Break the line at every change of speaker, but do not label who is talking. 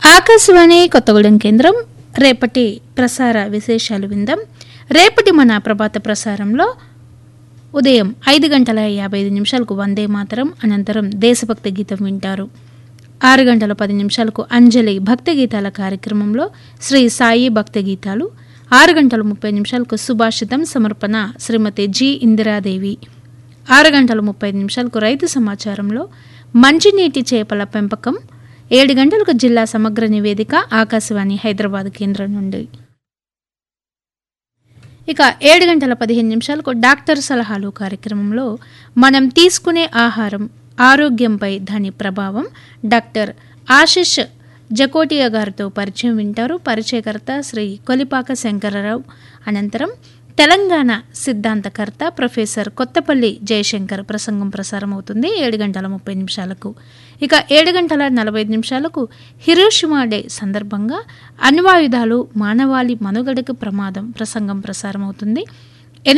ఆకాశవాణి కొత్తగూడెం కేంద్రం రేపటి ప్రసార విశేషాలు విందాం రేపటి మన ప్రభాత ప్రసారంలో ఉదయం ఐదు గంటల యాభై ఐదు నిమిషాలకు వందే మాతరం అనంతరం దేశభక్తి గీతం వింటారు ఆరు గంటల పది నిమిషాలకు అంజలి భక్తి గీతాల కార్యక్రమంలో శ్రీ సాయి భక్తి గీతాలు ఆరు గంటల ముప్పై నిమిషాలకు సుభాషితం సమర్పణ శ్రీమతి జి ఇందిరాదేవి ఆరు గంటల ముప్పై నిమిషాలకు రైతు సమాచారంలో మంచినీటి చేపల పెంపకం ఏడు గంటలకు జిల్లా సమగ్ర నివేదిక ఆకాశవాణి హైదరాబాద్ కేంద్రం నుండి ఇక ఏడు గంటల పదిహేను నిమిషాలకు డాక్టర్ సలహాలు కార్యక్రమంలో మనం తీసుకునే ఆహారం ఆరోగ్యంపై దాని ప్రభావం డాక్టర్ ఆశిష్ జకోటియా గారితో పరిచయం వింటారు పరిచయకర్త శ్రీ కొలిపాక శంకరరావు అనంతరం తెలంగాణ సిద్ధాంతకర్త ప్రొఫెసర్ కొత్తపల్లి జయశంకర్ ప్రసంగం ప్రసారం అవుతుంది ఏడు గంటల ముప్పై నిమిషాలకు ఇక ఏడు గంటల నలభై ఐదు నిమిషాలకు హిరోషిమా డే సందర్భంగా అణ్వాయుధాలు మానవాళి మనుగడకు ప్రమాదం ప్రసంగం ప్రసారం అవుతుంది